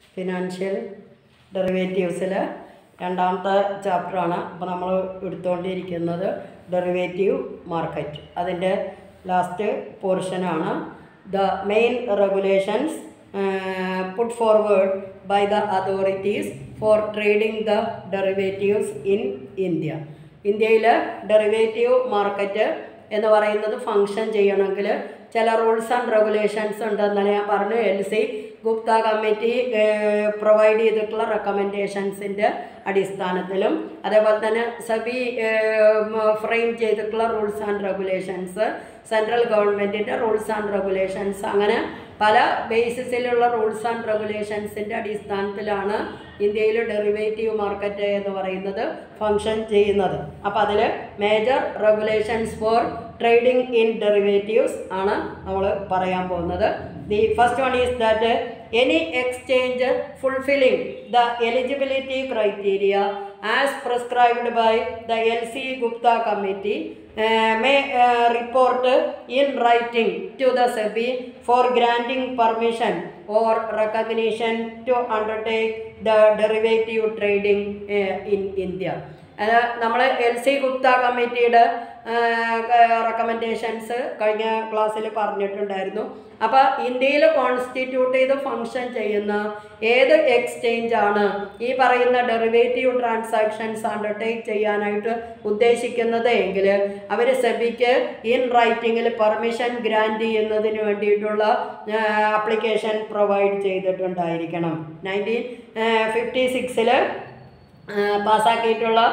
Financial ഡെറിവേറ്റീവ്സിൽ രണ്ടാമത്തെ ചാപ്റ്ററാണ് അപ്പോൾ നമ്മൾ എടുത്തുകൊണ്ടിരിക്കുന്നത് ഡെറിവേറ്റീവ് മാർക്കറ്റ് അതിൻ്റെ ലാസ്റ്റ് പോർഷനാണ് the main regulations put forward by the authorities for trading the derivatives in India ഇന്ത്യയിൽ ഡെറിവേറ്റീവ് മാർക്കറ്റ് എന്ന് പറയുന്നത് ഫങ്ഷൻ ചെയ്യണമെങ്കിൽ ചില റൂൾസ് ആൻഡ് റെഗുലേഷൻസ് ഉണ്ടെന്നാണ് ഞാൻ പറഞ്ഞു L C Gupta committee provide ചെയ്തിട്ടുള്ള റെക്കമെൻഡേഷൻസിൻ്റെ അടിസ്ഥാനത്തിലും അതേപോലെ തന്നെ സബി ഫ്രെയിം ചെയ്തിട്ടുള്ള റൂൾസ് ആൻഡ് റെഗുലേഷൻസ് സെൻട്രൽ ഗവൺമെൻറ്റിൻ്റെ റൂൾസ് ആൻഡ് റെഗുലേഷൻസ് അങ്ങനെ പല ബേസിസിലുള്ള റൂൾസ് ആൻഡ് റെഗുലേഷൻസിൻ്റെ അടിസ്ഥാനത്തിലാണ് ഇന്ത്യയിൽ ഡെറിവേറ്റീവ് മാർക്കറ്റ് എന്ന് പറയുന്നത് ഫങ്ഷൻ ചെയ്യുന്നത് അപ്പോൾ അതിൽ major regulations for trading in derivatives ആണ് നമ്മൾ പറയാൻ പോകുന്നത് the first one is that any exchange fulfilling the eligibility criteria as prescribed by the L C Gupta committee may report in writing to the SEBI for granting permission or recognition to undertake the derivative trading in India അത് നമ്മൾ L C Gupta കമ്മിറ്റിയുടെ recommendations കഴിഞ്ഞ ക്ലാസ്സിൽ പറഞ്ഞിട്ടുണ്ടായിരുന്നു അപ്പോൾ ഇന്ത്യയിൽ constitute ചെയ്ത് function ചെയ്യുന്ന ഏത് എക്സ്ചേഞ്ച് ആണ് ഈ പറയുന്ന ഡെറിവേറ്റീവ് ട്രാൻസാക്ഷൻസ് അണ്ടർടേക്ക് ചെയ്യാനായിട്ട് ഉദ്ദേശിക്കുന്നത് എങ്കിൽ അവർ സെബിക്ക് ഇൻ റൈറ്റിങ്ങിൽ പെർമിഷൻ ഗ്രാൻഡ് ചെയ്യുന്നതിന് വേണ്ടിയിട്ടുള്ള ആപ്ലിക്കേഷൻ പ്രൊവൈഡ് ചെയ്തിട്ടുണ്ടായിരിക്കണം നയൻറ്റീൻ ഫിഫ്റ്റി സിക്സിൽ പാസ്സാക്കിയിട്ടുള്ള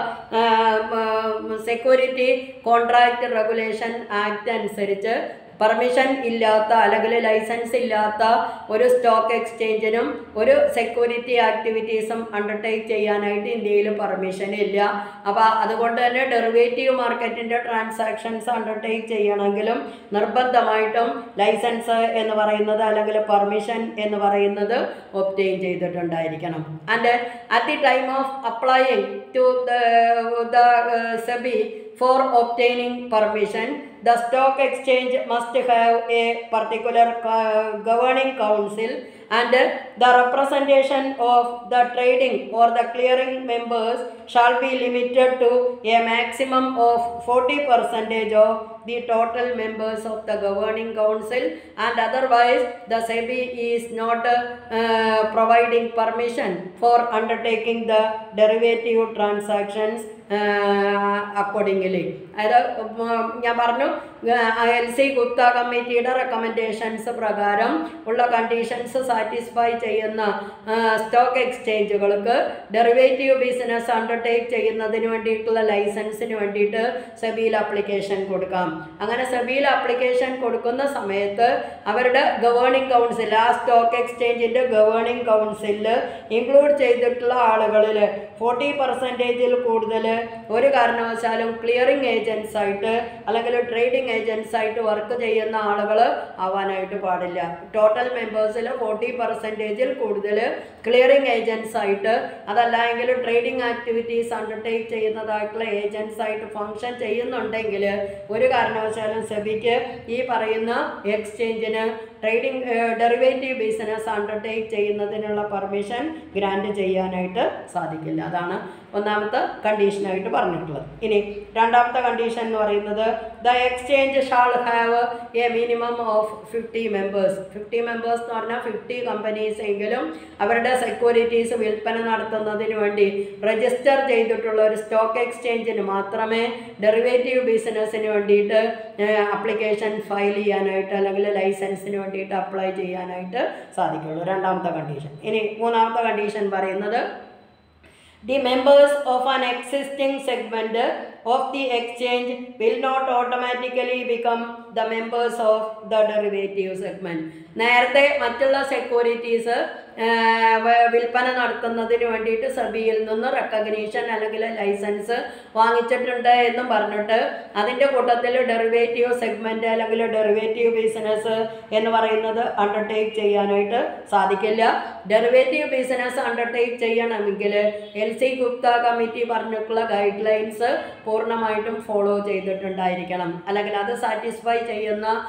സെക്യൂരിറ്റി കോൺട്രാക്റ്റ് റെഗുലേഷൻ ആക്ട് അനുസരിച്ച് പെർമിഷൻ ഇല്ലാത്ത അല്ലെങ്കിൽ ലൈസൻസ് ഇല്ലാത്ത ഒരു സ്റ്റോക്ക് എക്സ്ചേഞ്ചിനും ഒരു സെക്യൂരിറ്റി ആക്ടിവിറ്റീസും അണ്ടർടേക്ക് ചെയ്യാനായിട്ട് ഇന്ത്യയിൽ പെർമിഷൻ ഇല്ല അപ്പോൾ അതുകൊണ്ട് തന്നെ ഡെറിവേറ്റീവ് മാർക്കറ്റിൻ്റെ ട്രാൻസാക്ഷൻസ് അണ്ടർടേക്ക് ചെയ്യണമെങ്കിലും നിർബന്ധമായിട്ടും ലൈസൻസ് എന്ന് പറയുന്നത് അല്ലെങ്കിൽ പെർമിഷൻ എന്ന് പറയുന്നത് ഒപ്റ്റെയിൻ ചെയ്തിട്ടുണ്ടായിരിക്കണം and at the time of applying to the SEBI for obtaining permission the stock exchange must have a particular uh, governing council and the representation of the trading or the clearing members shall be limited to a maximum of 40 percentage of the total members of the governing council and otherwise the SEBI is not uh, providing permission for undertaking the derivative transactions accordingly അതായത് ഞാൻ പറഞ്ഞു L C Gupta കമ്മിറ്റിയുടെ recommendations പ്രകാരം ഉള്ള conditions satisfy ചെയ്യുന്ന stock എക്സ്ചേഞ്ചുകൾക്ക് derivative business undertake ചെയ്യുന്നതിന് വേണ്ടിയിട്ടുള്ള ലൈസൻസിന് വേണ്ടിയിട്ട് സെബിയിൽ അപ്ലിക്കേഷൻ കൊടുക്കാം അങ്ങനെ സെബിയിൽ അപ്ലിക്കേഷൻ കൊടുക്കുന്ന സമയത്ത് അവരുടെ ഗവേണിംഗ് കൗൺസിൽ ആ സ്റ്റോക്ക് എക്സ്ചേഞ്ചിൻ്റെ ഗവേണിംഗ് കൗൺസിലിൽ ഇൻക്ലൂഡ് ചെയ്തിട്ടുള്ള ആളുകളിൽ ഫോർട്ടി പെർസെൻറ്റേജിൽ കൂടുതൽ ഒരു കാരണവശാലും ക്ലിയറിംഗ് ഏജൻസ് ആയിട്ട് അല്ലെങ്കിൽ ട്രേഡിംഗ് ഏജൻസ് ആയിട്ട് വർക്ക് ചെയ്യുന്ന ആളുകൾ ആവാനായിട്ട് പാടില്ല ടോട്ടൽ മെമ്പേഴ്സിൽ ഫോർട്ടി പെർസെൻറ്റേജിൽ കൂടുതൽ ക്ലിയറിംഗ് ഏജൻസ് ആയിട്ട് അതല്ല എങ്കിൽ ട്രേഡിംഗ് ആക്ടിവിറ്റീസ് അണ്ടർടേക്ക് ചെയ്യുന്നതായിട്ടുള്ള ഏജൻസ് ആയിട്ട് ഫങ്ഷൻ ചെയ്യുന്നുണ്ടെങ്കിൽ ഒരു കാരണവശാലും സെബിക്ക് ഈ പറയുന്ന എക്സ്ചേഞ്ചിന് ട്രേഡിംഗ് ഡെറിവേറ്റീവ് ബിസിനസ് അണ്ടർടേക്ക് ചെയ്യുന്നതിനുള്ള പെർമിഷൻ ഗ്രാൻഡ് ചെയ്യാനായിട്ട് സാധിക്കില്ല അതാണ് ഒന്നാമത്തെ കണ്ടീഷനായിട്ട് പറഞ്ഞിട്ടുള്ളത് ഇനി രണ്ടാമത്തെ കണ്ടീഷൻ എന്ന് പറയുന്നത് the exchange shall have a minimum of fifty members fifty members എന്ന് പറഞ്ഞാൽ ഫിഫ്റ്റി കമ്പനീസ് എങ്കിലും അവരുടെ സെക്യൂരിറ്റീസ് വിൽപ്പന നടത്തുന്നതിന് വേണ്ടി രജിസ്റ്റർ ചെയ്തിട്ടുള്ള ഒരു സ്റ്റോക്ക് എക്സ്ചേഞ്ചിന് മാത്രമേ ഡെറിവേറ്റീവ് ബിസിനസ്സിന് വേണ്ടിയിട്ട് അപ്ലിക്കേഷൻ ഫയൽ ചെയ്യാനായിട്ട് അല്ലെങ്കിൽ ലൈസൻസിന് വേണ്ടിയിട്ട് അപ്ലൈ ചെയ്യാനായിട്ട് സാധിക്കുള്ളൂ രണ്ടാമത്തെ കണ്ടീഷൻ ഇനി മൂന്നാമത്തെ കണ്ടീഷൻ പറയുന്നത് The members of an existing segment of the exchange will not automatically become the members of the derivative segment. നേരത്തെ മറ്റുള്ള സെക്യൂരിറ്റീസ് വിൽപ്പന നടത്തുന്നതിന് വേണ്ടിയിട്ട് സബിയിൽ നിന്ന് റെക്കഗ്നീഷൻ അല്ലെങ്കിൽ ലൈസൻസ് വാങ്ങിച്ചിട്ടുണ്ട് എന്നും പറഞ്ഞിട്ട് അതിൻ്റെ കൂട്ടത്തിൽ ഡെറിവേറ്റീവ് സെഗ്മെൻറ്റ് അല്ലെങ്കിൽ ഡെറിവേറ്റീവ് ബിസിനസ് എന്ന് പറയുന്നത് അണ്ടർടേക്ക് ചെയ്യാനായിട്ട് സാധിക്കില്ല ഡെറിവേറ്റീവ് ബിസിനസ് അണ്ടർടേക്ക് ചെയ്യണമെങ്കിൽ എൽ സി ഗുപ്ത കമ്മിറ്റി പറഞ്ഞിട്ടുള്ള ഗൈഡ് ലൈൻസ് പൂർണ്ണമായിട്ടും ഫോളോ ചെയ്തിട്ടുണ്ടായിരിക്കണം അല്ലെങ്കിൽ അത് സാറ്റിസ്ഫൈ ചെയ്യുന്ന സ്റ്റോക്ക്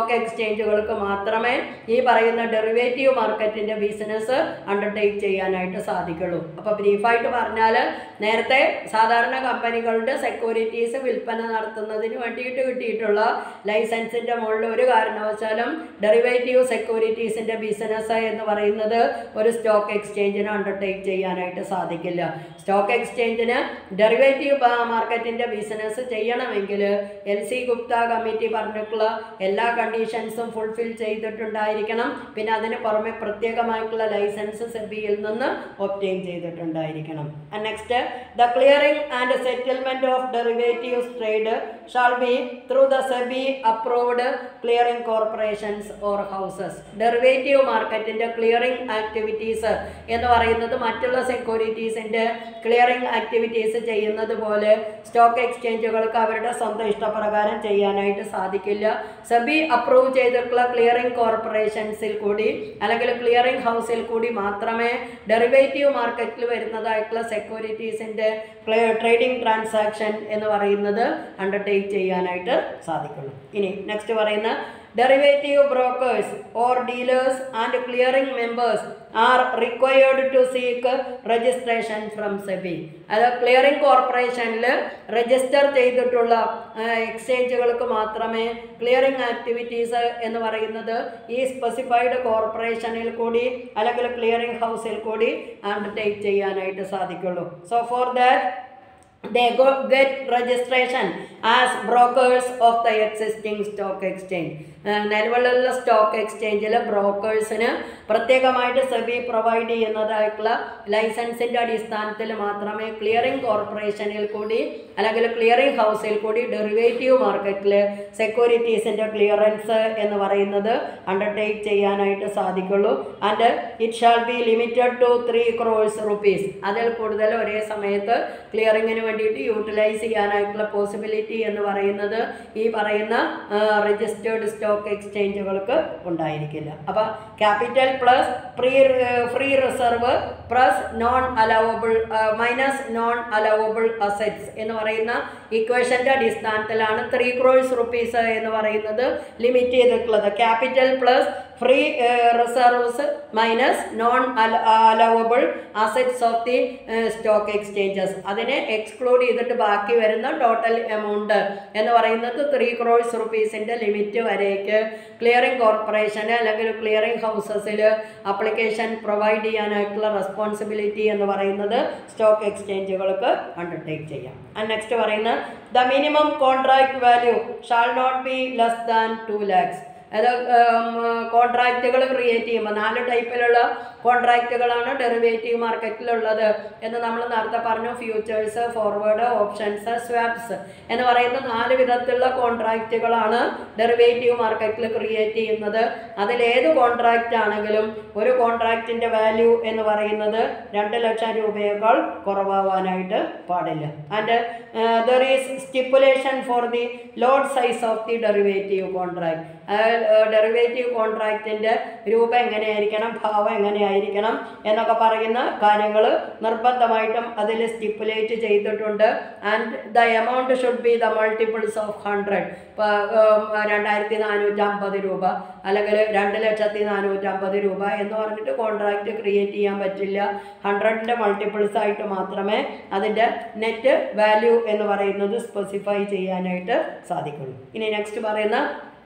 സ്റ്റോക്ക് എക്സ്ചേഞ്ചുകൾക്ക് മാത്രമേ ഈ പറയുന്ന ഡെറിവേറ്റീവ് മാർക്കറ്റിൻ്റെ ബിസിനസ് അണ്ടർടേക്ക് ചെയ്യാനായിട്ട് സാധിക്കുള്ളൂ അപ്പോൾ ബ്രീഫായിട്ട് പറഞ്ഞാൽ നേരത്തെ സാധാരണ കമ്പനികളുടെ സെക്യൂരിറ്റീസ് വിൽപ്പന നടത്തുന്നതിന് വേണ്ടിയിട്ട് കിട്ടിയിട്ടുള്ള ലൈസൻസിൻ്റെ മുകളിൽ ഒരു കാരണവശാലും ഡെറിവേറ്റീവ് സെക്യൂരിറ്റീസിൻ്റെ ബിസിനസ് എന്ന് പറയുന്നത് ഒരു സ്റ്റോക്ക് എക്സ്ചേഞ്ചിന് അണ്ടർടേക്ക് ചെയ്യാനായിട്ട് സാധിക്കില്ല സ്റ്റോക്ക് എക്സ്ചേഞ്ചിന് ഡെറിവേറ്റീവ് മാർക്കറ്റിൻ്റെ ബിസിനസ് ചെയ്യണമെങ്കിൽ എൽ സി ഗുപ്ത കമ്മിറ്റി പറഞ്ഞിട്ടുള്ള എല്ലാ കണ്ടീഷൻസും ഫുൾഫിൽ ചെയ്തിട്ടുണ്ടായിരിക്കണം പിന്നെ അതിന് പുറമെ പ്രത്യേകമായിട്ടുള്ള ലൈസൻസ് സെബിയിൽ നിന്ന് ഒപ്റ്റെയിൻ ചെയ്തിട്ടുണ്ടായിരിക്കണം next the clearing and settlement of derivatives trade shall be through the SEBI approved clearing corporations or houses derivative മാർക്കറ്റിൻ്റെ ക്ലിയറിംഗ് ആക്ടിവിറ്റീസ് എന്ന് പറയുന്നത് മറ്റുള്ള സെക്യൂരിറ്റീസിൻ്റെ ക്ലിയറിംഗ് ആക്ടിവിറ്റീസ് ചെയ്യുന്നത് പോലെ സ്റ്റോക്ക് എക്സ്ചേഞ്ചുകൾക്ക് അവരുടെ സ്വന്തം ഇഷ്ടപ്രകാരം ചെയ്യാനായിട്ട് സാധിക്കില്ല സെബി അപ്രൂവ് ചെയ്തിട്ടുള്ള ക്ലിയറിംഗ് കോർപ്പറേഷൻസിൽ കൂടി അല്ലെങ്കിൽ ക്ലിയറിംഗ് ഹൗസിൽ കൂടി മാത്രമേ ഡെറിവേറ്റീവ് മാർക്കറ്റിൽ വരുന്നതായിട്ടുള്ള സെക്യൂരിറ്റീസിൻ്റെ ട്രേഡിംഗ് ട്രാൻസാക്ഷൻ എന്ന് പറയുന്നത് അണ്ടർടേക്ക് ചെയ്യാനായിട്ട് സാധിക്കുള്ളൂ ഇനി നെക്സ്റ്റ് പറയുന്ന derivative brokers or dealers and clearing members are required to seek registration from SEBI അത് ക്ലിയറിംഗ് കോർപ്പറേഷനിൽ രജിസ്റ്റർ ചെയ്തിട്ടുള്ള എക്സ്ചേഞ്ചുകൾക്ക് മാത്രമേ ക്ലിയറിംഗ് ആക്ടിവിറ്റീസ് എന്ന് പറയുന്നത് ഈ സ്പെസിഫൈഡ് കോർപ്പറേഷനിൽ കൂടി അല്ലെങ്കിൽ ക്ലിയറിംഗ് ഹൗസിൽ കൂടി അണ്ടർടേക്ക് ചെയ്യാനായിട്ട് സാധിക്കുള്ളൂ so for that they go get registration as brokers of the existing stock exchange uh നിലവിലുള്ള സ്റ്റോക്ക് എക്സ്ചേഞ്ചിൽ ബ്രോക്കേഴ്സിന് പ്രത്യേകമായിട്ട് സെബി പ്രൊവൈഡ് ചെയ്യുന്നതായിട്ടുള്ള ലൈസൻസിൻ്റെ അടിസ്ഥാനത്തിൽ മാത്രമേ ക്ലിയറിംഗ് കോർപ്പറേഷനിൽ കൂടി അല്ലെങ്കിൽ ക്ലിയറിംഗ് ഹൗസിൽ കൂടി ഡെറിവേറ്റീവ് മാർക്കറ്റിൽ സെക്യൂരിറ്റീസിൻ്റെ ക്ലിയറൻസ് എന്ന് പറയുന്നത് അണ്ടർടേക്ക് ചെയ്യാനായിട്ട് സാധിക്കുള്ളൂ and it shall be limited to three crores rupees അതിൽ കൂടുതൽ ഒരേ സമയത്ത് ക്ലിയറിങ്ങിന് വേണ്ടിയിട്ട് യൂട്ടിലൈസ് ചെയ്യാനായിട്ടുള്ള പോസിബിലിറ്റി എന്ന് പറയുന്നത് ഈ പറയുന്ന രജിസ്റ്റേർഡ് സ്റ്റോക്ക് എക്സ്ചേഞ്ചുകൾക്ക് ഉണ്ടായിരിക്കില്ല അപ്പോൾ capital plus pre free reserve plus non allowable minus non allowable assets എന്ന് പറയുന്ന ഇക്വേഷൻ്റെ അടിസ്ഥാനത്തിലാണ് ത്രീ ക്രോഴ്സ് റുപ്പീസ് എന്ന് പറയുന്നത് ലിമിറ്റ് ചെയ്തിട്ടുള്ളത് capital plus free reserves minus non allowable assets of the stock exchanges അതിനെ എക്സ്ക്ലൂഡ് ചെയ്തിട്ട് ബാക്കി വരുന്ന ടോട്ടൽ എമൗണ്ട് എന്ന് പറയുന്നത് ത്രീ ക്രോഴ്സ് റുപ്പീസിൻ്റെ ലിമിറ്റ് വരേക്ക് ക്ലിയറിംഗ് കോർപ്പറേഷന് അല്ലെങ്കിൽ ക്ലിയറിംഗ് ഹൗസസിൽ അപ്ലിക്കേഷൻ പ്രൊവൈഡ് ചെയ്യാനായിട്ടുള്ള റെസ്പോൺസിബിലിറ്റി എന്ന് പറയുന്നത് സ്റ്റോക്ക് എക്സ്ചേഞ്ചുകൾക്ക് അണ്ടർടേക്ക് ചെയ്യാം ആൻഡ് നെക്സ്റ്റ് പറയുന്നത് the minimum contract value shall not be less than two lakhs അത് കോൺട്രാക്റ്റുകൾ ക്രിയേറ്റ് ചെയ്യുമ്പോൾ നാല് ടൈപ്പിലുള്ള കോൺട്രാക്റ്റുകളാണ് ഡെറിവേറ്റീവ് മാർക്കറ്റിലുള്ളത് എന്ന് നമ്മൾ നേരത്തെ പറഞ്ഞു ഫ്യൂച്ചേഴ്സ് ഫോർവേഡ് ഓപ്ഷൻസ് സ്വാപ്സ് എന്ന് പറയുന്ന നാല് വിധത്തിലുള്ള കോൺട്രാക്റ്റുകളാണ് ഡെറിവേറ്റീവ് മാർക്കറ്റിൽ ക്രിയേറ്റ് ചെയ്യുന്നത് അതിലേത് കോൺട്രാക്റ്റ് ആണെങ്കിലും ഒരു കോൺട്രാക്റ്റിൻ്റെ വാല്യൂ എന്ന് പറയുന്നത് രണ്ട് ലക്ഷം രൂപയേക്കാൾ കുറവാവാനായിട്ട് പാടില്ല and there is stipulation for the lot size of the derivative contract derivative കോൺട്രാക്റ്റിൻ്റെ രൂപം എങ്ങനെയായിരിക്കണം ഭാവം എങ്ങനെയായിരിക്കണം എന്നൊക്കെ പറയുന്ന കാര്യങ്ങൾ നിർബന്ധമായിട്ടും അതിൽ സ്റ്റിപ്പുലേറ്റ് ചെയ്തിട്ടുണ്ട് and the amount should be the multiples of hundred ഇപ്പോൾ രണ്ടായിരത്തി നാനൂറ്റമ്പത് രൂപ അല്ലെങ്കിൽ രണ്ട് ലക്ഷത്തി നാനൂറ്റമ്പത് രൂപ എന്ന് പറഞ്ഞിട്ട് കോൺട്രാക്റ്റ് ക്രിയേറ്റ് ചെയ്യാൻ പറ്റില്ല ഹൺഡ്രഡിൻ്റെ മൾട്ടിപ്പിൾസ് ആയിട്ട് മാത്രമേ അതിൻ്റെ നെറ്റ് വാല്യൂ എന്ന് പറയുന്നത് സ്പെസിഫൈ ചെയ്യാനായിട്ട് സാധിക്കുള്ളൂ ഇനി നെക്സ്റ്റ് പറയുന്ന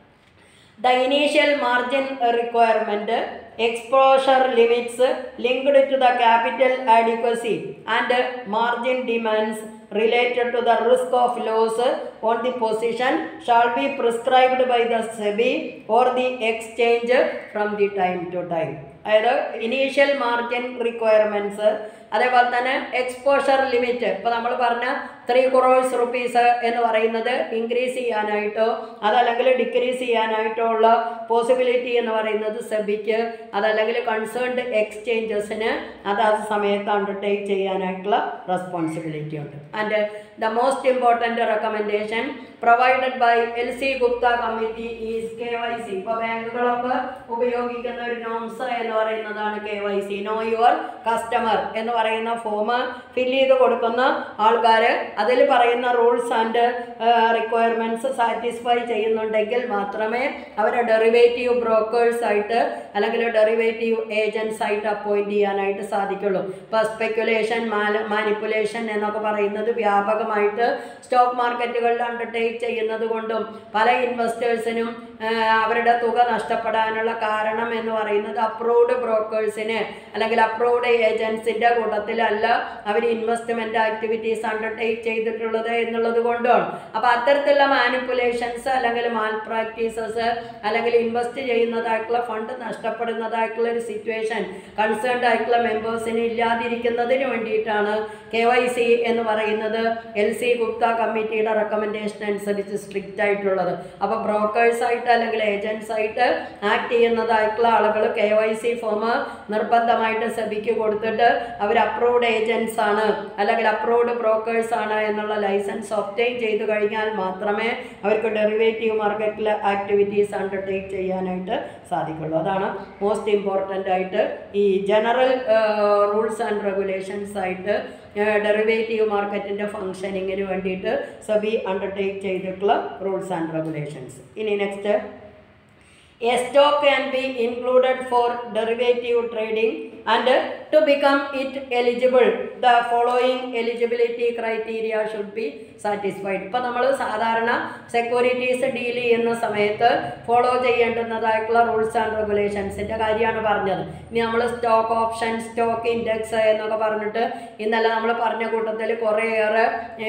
the initial margin requirement exposure limits linked to the capital adequacy and margin demands related to the risk of loss on the position shall be prescribed by the SEBI or the exchange from the time to time അതായത് initial margin requirements അതേപോലെ തന്നെ exposure limit ഇപ്പോൾ നമ്മൾ പറഞ്ഞ three crores rupees എന്ന് പറയുന്നത് increase ചെയ്യാനായിട്ടോ അതല്ലെങ്കിൽ decrease ചെയ്യാനായിട്ടോ ഉള്ള പോസിബിലിറ്റി എന്ന് പറയുന്നത് സെബിക്ക് അതല്ലെങ്കിൽ കൺസേൺഡ് എക്സ്ചേഞ്ചസിന് അതാത് സമയത്ത് അണ്ടർടേക്ക് ചെയ്യാനായിട്ടുള്ള റെസ്പോൺസിബിലിറ്റി ഉണ്ട് and the most important recommendation provided by L C Gupta committee is K Y C ഇപ്പോൾ ബാങ്കുകളൊക്കെ ഉപയോഗി ഉപയോഗിക്കുന്ന ഒരു നോംസ് എന്ന് പറയുന്നതാണ് K Y C no your customer എന്ന് പറയുന്ന ഫോം ഫില്ല് ചെയ്ത് കൊടുക്കുന്ന ആൾക്കാർ അതിൽ പറയുന്ന റൂൾസ് ആൻഡ് റിക്വയർമെൻറ്റ്സ് സാറ്റിസ്ഫൈ ചെയ്യുന്നുണ്ടെങ്കിൽ മാത്രമേ അവരെ ഡെറിവേറ്റീവ് ബ്രോക്കേഴ്സ് ആയിട്ട് അല്ലെങ്കിൽ ഡെറിവേറ്റീവ് ഏജൻസ് ആയിട്ട് അപ്പോയിന്റ് ചെയ്യാനായിട്ട് സാധിക്കുള്ളൂ ഇപ്പോൾ സ്പെക്കുലേഷൻ മാനിപ്പുലേഷൻ എന്നൊക്കെ പറയുന്നത് വ്യാപകമായിട്ട് സ്റ്റോക്ക് മാർക്കറ്റുകളിൽ അണ്ടർടേക്ക് ചെയ്യുന്നത് കൊണ്ടും പല ഇൻവെസ്റ്റേഴ്സിനും അവരുടെ തുക നഷ്ടപ്പെടാനുള്ള കാരണം എന്ന് പറയുന്നത് അപ്രൂവ്ഡ് ബ്രോക്കേഴ്സിന് അല്ലെങ്കിൽ അപ്രൂവ്ഡ് ഏജൻസിൻ്റെ കൂട്ടത്തിലല്ല അവർ ഇൻവെസ്റ്റ്മെൻറ്റ് ആക്ടിവിറ്റീസ് അണ്ടർടേക്ക് ചെയ്തിട്ടുള്ളത് എന്നുള്ളത് കൊണ്ടാണ് അപ്പോൾ അത്തരത്തിലുള്ള മാനിപ്പുലേഷൻസ് അല്ലെങ്കിൽ മാൽ പ്രാക്ടീസസ് അല്ലെങ്കിൽ ഇൻവെസ്റ്റ് ചെയ്യുന്നതായിട്ടുള്ള ഫണ്ട് നഷ്ടപ്പെടുന്നതായിട്ടുള്ള ഒരു സിറ്റുവേഷൻ കൺസേൺഡ് ആയിട്ടുള്ള മെമ്പേഴ്സിന് ഇല്ലാതിരിക്കുന്നതിന് വേണ്ടിയിട്ടാണ് കെ വൈ സി എന്ന് പറയുന്നത് എൽ സി ഗുപ്ത കമ്മിറ്റിയുടെ റെക്കമെൻഡേഷൻ അനുസരിച്ച് സ്ട്രിക്റ്റ് ആയിട്ടുള്ളത് അപ്പോൾ ബ്രോക്കേഴ്സ് ആയിട്ട് അല്ലെങ്കിൽ ഏജൻസ് ആയിട്ട് ആക്ട് ചെയ്യുന്നതായിട്ടുള്ള ആളുകൾ കെ വൈ സി ഫോം നിർബന്ധമായിട്ട് സെബിക്ക് കൊടുത്തിട്ട് അവർ അപ്രൂവ്ഡ് ഏജൻസ് ആണ് അല്ലെങ്കിൽ അപ്രൂവ്ഡ് ബ്രോക്കേഴ്സ് ആണ് എന്നുള്ള ലൈസൻസ് ഒപ്റ്റെയിൻ ചെയ്തു കഴിഞ്ഞാൽ മാത്രമേ അവർക്ക് ഡെറിവേറ്റീവ് മാർക്കറ്റിൽ ആക്ടിവിറ്റീസ് അണ്ടർടേക്ക് ചെയ്യാനായിട്ട് സാധിക്കുള്ളൂ അതാണ് മോസ്റ്റ് ഇമ്പോർട്ടൻ്റ് ആയിട്ട് ഈ ജനറൽ റൂൾസ് ആൻഡ് റെഗുലേഷൻസ് ആയിട്ട് ഡെറിവേറ്റീവ് മാർക്കറ്റിൻ്റെ ഫങ്ഷനിങ്ങിന് വേണ്ടിയിട്ട് സബി അണ്ടർടേക്ക് ചെയ്തിട്ടുള്ള റൂൾസ് ആൻഡ് റെഗുലേഷൻസ് ഇനി next A stock can be included for derivative trading and to become it eligible the following eligibility criteria should be satisfied ഇപ്പോൾ നമ്മൾ സാധാരണ securities deal ചെയ്യുന്ന സമയത്ത് ഫോളോ ചെയ്യേണ്ടുന്നതായിട്ടുള്ള റൂൾസ് ആൻഡ് റെഗുലേഷൻസിൻ്റെ കാര്യമാണ് പറഞ്ഞത് ഇനി നമ്മൾ സ്റ്റോക്ക് ഓപ്ഷൻ സ്റ്റോക്ക് ഇൻഡെക്സ് എന്നൊക്കെ പറഞ്ഞിട്ട് ഇന്നലെ നമ്മൾ പറഞ്ഞ കൂട്ടത്തിൽ കുറേയേറെ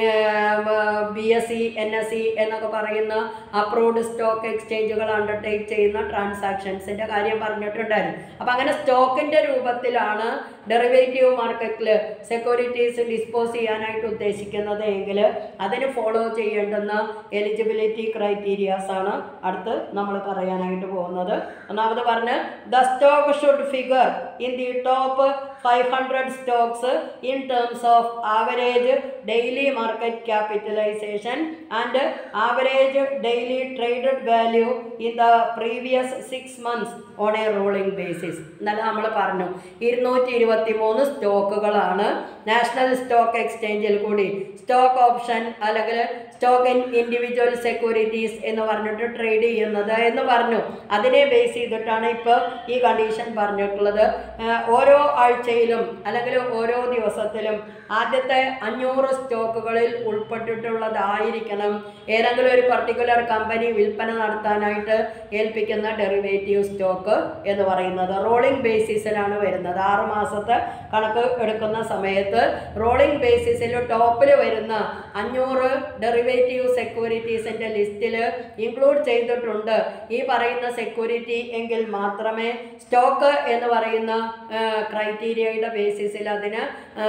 B S C N S C എന്നൊക്കെ പറയുന്ന അപ്രൂവ്ഡ് സ്റ്റോക്ക് എക്സ്ചേഞ്ചുകൾ അണ്ടർടേക്ക് ചെയ്യുന്ന ട്രാൻസാക്ഷൻസിൻ്റെ കാര്യം പറഞ്ഞിട്ടുണ്ടായിരുന്നു അപ്പം അങ്ങനെ സ്റ്റോക്കിൻ്റെ രൂപത്തിലാണ് ഡെറിവേറ്റീവ് മാർക്കറ്റിൽ സെക്യൂരിറ്റീസ് ഡിസ്പോസ് ചെയ്യാനായിട്ട് ഉദ്ദേശിക്കുന്നത് എങ്കിൽ അതിന് ഫോളോ ചെയ്യേണ്ടുന്ന എലിജിബിലിറ്റി ക്രൈറ്റീരിയാസ് ആണ് അടുത്ത് നമ്മൾ പറയാനായിട്ട് പോകുന്നത് ഒന്നാമത് പറഞ്ഞ് the stock should figure in the top five hundred stocks in terms of average daily market capitalisation and average daily traded value in the previous six months on a rolling basis ഇന്നലെ നമ്മൾ പറഞ്ഞു ഇരുന്നൂറ്റി ഇരുപത്തി മൂന്ന് സ്റ്റോക്കുകളാണ് national stock എക്സ്ചേഞ്ചിൽ കൂടി stock option അല്ലെങ്കിൽ stock in individual securities എന്ന് പറഞ്ഞിട്ട് ട്രേഡ് ചെയ്യുന്നത് എന്ന് പറഞ്ഞു അതിനെ ബേസ് ചെയ്തിട്ടാണ് ഇപ്പോൾ ഈ കണ്ടീഷൻ പറഞ്ഞിട്ടുള്ളത് ആഹ് ഓരോ ആഴ്ചയിലും അല്ലെങ്കിൽ ഓരോ ദിവസത്തിലും ആദ്യത്തെ അഞ്ഞൂറ് സ്റ്റോക്കുകളിൽ ഉൾപ്പെട്ടിട്ടുള്ളതായിരിക്കണം ഏതെങ്കിലും ഒരു പർട്ടിക്കുലർ കമ്പനി വിൽപ്പന നടത്താനായിട്ട് ഏൽപ്പിക്കുന്ന ഡെറിവേറ്റീവ് സ്റ്റോക്ക് എന്ന് പറയുന്നത് റോളിംഗ് ബേസിസിലാണ് വരുന്നത് ആറ് മാസത്തെ കണക്ക് എടുക്കുന്ന സമയത്ത് റോളിംഗ് ബേസിസിൽ ടോപ്പിൽ വരുന്ന അഞ്ഞൂറ് ഡെറിവേറ്റീവ് സെക്യൂരിറ്റീസിൻ്റെ ലിസ്റ്റിൽ ഇൻക്ലൂഡ് ചെയ്തിട്ടുണ്ട് ഈ പറയുന്ന സെക്യൂരിറ്റി എങ്കിൽ മാത്രമേ സ്റ്റോക്ക് എന്ന് പറയുന്ന ക്രൈറ്റീരിയയുടെ ബേസിസിൽ അതിന്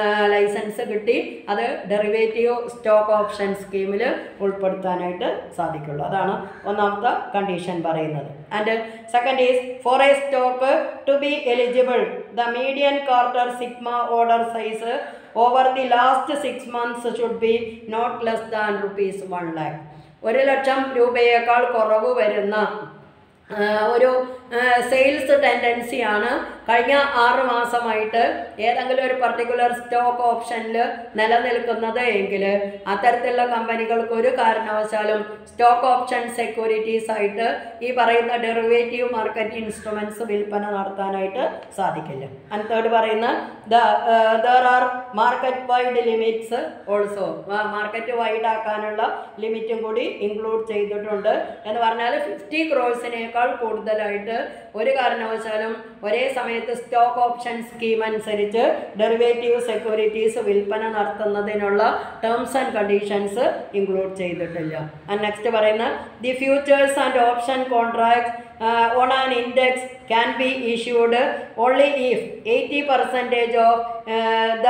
ലൈസൻസ് കിട്ടി അത് ഡെറിവേറ്റീവ് സ്റ്റോക്ക് ഓപ്ഷൻ സ്കീമിൽ ഉൾപ്പെടുത്താനായിട്ട് സാധിക്കുള്ളൂ അതാണ് ഒന്നാമത്തെ കണ്ടീഷൻ പറയുന്നത് and second is for a stock to be eligible the median quarter sigma order size over the last six months should be not less than rupees one lakh ഒരു ലക്ഷം രൂപയേക്കാൾ കുറവ് വരുന്ന ആ, ഒരു സെയിൽസ് ടെൻഡൻസിയാണ് കഴിഞ്ഞ ആറ് മാസമായിട്ട് ഏതെങ്കിലും ഒരു പർട്ടിക്കുലർ സ്റ്റോക്ക് ഓപ്ഷനിൽ നിലനിൽക്കുന്നത് എങ്കിൽ അത്തരത്തിലുള്ള കമ്പനികൾക്ക് ഒരു കാരണവശാലും സ്റ്റോക്ക് ഓപ്ഷൻ സെക്യൂരിറ്റീസ് ആയിട്ട് ഈ പറയുന്ന ഡെറിവേറ്റീവ് മാർക്കറ്റ് ഇൻസ്ട്രുമെൻറ്റ്സ് വിൽപ്പന നടത്താനായിട്ട് സാധിക്കില്ല ആൻഡ് തേർഡ് പറയുന്ന the there are market wide limits also market wide ആക്കാനുള്ള ലിമിറ്റും കൂടി ഇൻക്ലൂഡ് ചെയ്തിട്ടുണ്ട് എന്ന് പറഞ്ഞാൽ ഫിഫ്റ്റി ക്രോഴ്സിനേക്കാൾ കൂടുതലായിട്ട് ഒരു കാരണവശാലും ഒരേ സമയത്ത് സ്റ്റോക്ക് ഓപ്ഷൻ സ്കീം അനുസരിച്ച് ഡെറിവേറ്റീവ് സെക്യൂരിറ്റീസ് വിൽപ്പന നടത്തുന്നതിനുള്ള ടേംസ് ആൻഡ് കണ്ടീഷൻസ് ഇൻക്ലൂഡ് ചെയ്തിട്ടില്ല ആൻഡ് നെക്സ്റ്റ് പറയുന്ന the futures and option contract on an index can be issued only if eighty percentage of the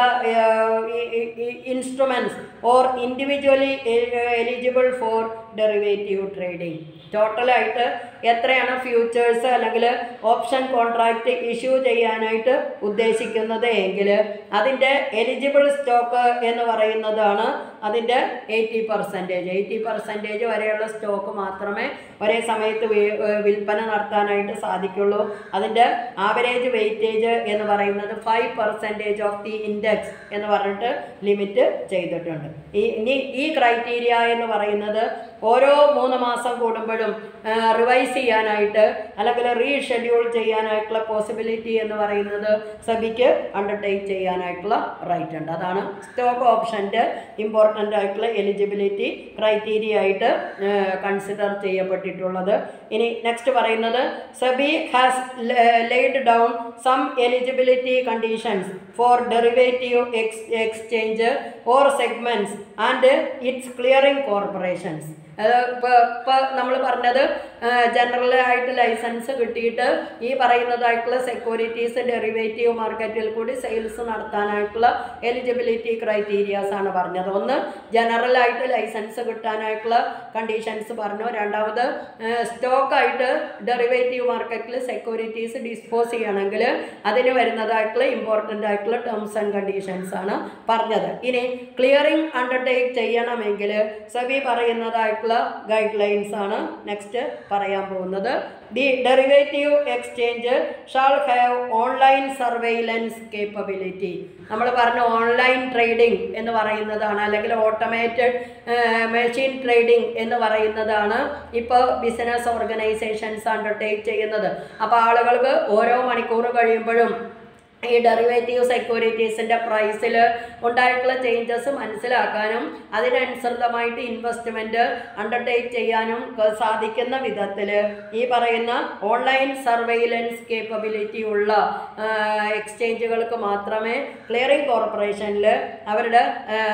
instruments or individually eligible for derivative trading ടോട്ടലായിട്ട് എത്രയാണ് futures അല്ലെങ്കിൽ option contract issue ചെയ്യാനായിട്ട് ഉദ്ദേശിക്കുന്നത് എങ്കിൽ അതിൻ്റെ eligible stock എന്ന് പറയുന്നതാണ് അതിൻ്റെ എയ്റ്റി പെർസെൻറ്റേജ് എയ്റ്റി പെർസെൻറ്റേജ് വരെയുള്ള സ്റ്റോക്ക് മാത്രമേ ഒരേ സമയത്ത് വി- ഏർ വിൽപ്പന നടത്താനായിട്ട് സാധിക്കുള്ളൂ അതിൻ്റെ ആവറേജ് വെയിറ്റേജ് എന്ന് പറയുന്നത് five percentage of the index എന്ന് പറഞ്ഞിട്ട് ലിമിറ്റ് ചെയ്തിട്ടുണ്ട് ഈ ഇനി ഈ ക്രൈറ്റീരിയ എന്ന് പറയുന്നത് ഓരോ മൂന്ന് മാസം കൂടുമ്പോഴും റിവൈസ് ചെയ്യാനായിട്ട് അല്ലെങ്കിൽ റീഷെഡ്യൂൾ ചെയ്യാനായിട്ടുള്ള പോസിബിലിറ്റി എന്ന് പറയുന്നത് സബിക്ക് അണ്ടർടേക്ക് ചെയ്യാനായിട്ടുള്ള റൈറ്റ് ഉണ്ട് അതാണ് സ്റ്റോക്ക് ഓപ്ഷൻ്റെ ഇമ്പോർട്ടൻ്റ് ആയിട്ടുള്ള എലിജിബിലിറ്റി ക്രൈറ്റീരിയ ആയിട്ട് കൺസിഡർ ചെയ്യപ്പെട്ടിട്ടുള്ളത് ഇനി നെക്സ്റ്റ് പറയുന്നത് SEBI has laid down some eligibility conditions for derivative ex exchange or segments and its clearing corporations അത് ഇപ്പോൾ ഇപ്പോൾ നമ്മൾ പറഞ്ഞത് ജനറൽ ആയിട്ട് ലൈസൻസ് കിട്ടിയിട്ട് ഈ പറയുന്നതായിട്ടുള്ള സെക്യൂരിറ്റീസ് ഡെറിവേറ്റീവ് മാർക്കറ്റിൽ കൂടി സെയിൽസ് നടത്താനായിട്ടുള്ള എലിജിബിലിറ്റി ക്രൈറ്റീരിയാസ് ആണ് പറഞ്ഞത് ഒന്ന് ജനറൽ ആയിട്ട് ലൈസൻസ് കിട്ടാനായിട്ടുള്ള കണ്ടീഷൻസ് പറഞ്ഞു രണ്ടാമത് സ്റ്റോക്കായിട്ട് ഡെറിവേറ്റീവ് മാർക്കറ്റിൽ സെക്യൂരിറ്റീസ് ഡിസ്പോസ് ചെയ്യണമെങ്കിൽ അതിന് വരുന്നതായിട്ടുള്ള ഇമ്പോർട്ടൻ്റ് ആയിട്ടുള്ള ടേംസ് ആൻഡ് കണ്ടീഷൻസ് ആണ് പറഞ്ഞത് ഇനി ക്ലിയറിംഗ് അണ്ടർടേക്ക് ചെയ്യണമെങ്കിൽ സബി പറയുന്നതായിട്ടുള്ള ഗൈഡ് ലൈൻസ് ആണ് നെക്സ്റ്റ് പറയാൻ പോകുന്നത് the derivative exchange shall have online surveillance capability നമ്മൾ പറഞ്ഞ ഓൺലൈൻ ട്രേഡിംഗ് എന്ന് പറയുന്നതാണ് അല്ലെങ്കിൽ ഓട്ടോമേറ്റഡ് മെഷീൻ ട്രേഡിംഗ് എന്ന് പറയുന്നതാണ് ഇപ്പോൾ ബിസിനസ് ഓർഗനൈസേഷൻസ് അണ്ടർടേക്ക് ചെയ്യുന്നത് അപ്പോൾ ആളുകൾക്ക് ഓരോ മണിക്കൂർ കഴിയുമ്പോഴും ഈ ഡെറിവേറ്റീവ് സെക്യൂരിറ്റീസിൻ്റെ പ്രൈസിൽ ഉണ്ടായിട്ടുള്ള ചേഞ്ചസ് മനസ്സിലാക്കാനും അതിനനുസൃതമായിട്ട് ഇൻവെസ്റ്റ്മെൻറ്റ് അണ്ടർടേക്ക് ചെയ്യാനും ക- സാധിക്കുന്ന വിധത്തിൽ ഈ പറയുന്ന ഓൺലൈൻ സർവെയിലൻസ് കേപ്പബിലിറ്റി ഉള്ള എക്സ്ചേഞ്ചുകൾക്ക് മാത്രമേ ക്ലിയറിംഗ് കോർപ്പറേഷനിൽ അവരുടെ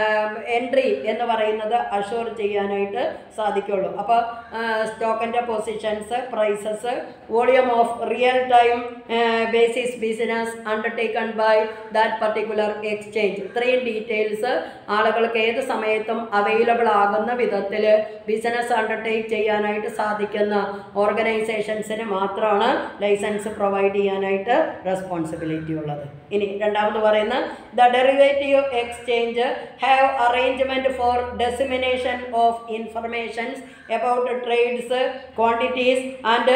എൻട്രി എന്ന് പറയുന്നത് അഷുർ ചെയ്യാനായിട്ട് സാധിക്കുള്ളൂ അപ്പോൾ സ്റ്റോക്കിൻ്റെ positions prices volume of real time basis business undertaken by that particular exchange ഇത്രയും ഡീറ്റെയിൽസ് ആളുകൾക്ക് ഏത് സമയത്തും അവൈലബിൾ ആകുന്ന വിധത്തിൽ ബിസിനസ് അണ്ടർടേക്ക് ചെയ്യാനായിട്ട് സാധിക്കുന്ന ഓർഗനൈസേഷൻസിന് മാത്രമാണ് ലൈസൻസ് പ്രൊവൈഡ് ചെയ്യാനായിട്ട് റെസ്പോൺസിബിലിറ്റി ഉള്ളത് ഇനി രണ്ടാമത് പറയുന്ന the derivative exchange have arrangement for dissemination of informations about trades quantities and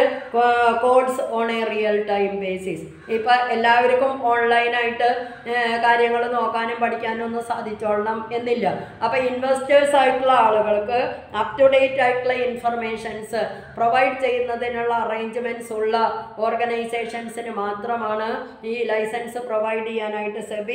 codes on a real time basis ഇപ്പം എല്ലാവർക്കും ഓൺലൈനായിട്ട് കാര്യങ്ങൾ നോക്കാനും പഠിക്കാനും ഒന്നും സാധിച്ചോളണം എന്നില്ല അപ്പോൾ ഇൻവെസ്റ്റേഴ്സ് ആയിട്ടുള്ള ആളുകൾക്ക് അപ് ടു ഡേറ്റ് ആയിട്ടുള്ള ഇൻഫർമേഷൻസ് പ്രൊവൈഡ് ചെയ്യുന്നതിനുള്ള അറേഞ്ച്മെൻറ്റ്സ് ഉള്ള ഓർഗനൈസേഷൻസിന് മാത്രമാണ് ഈ ലൈസൻസ് പ്രൊവൈഡ് ചെയ്യാനായിട്ട് സെബി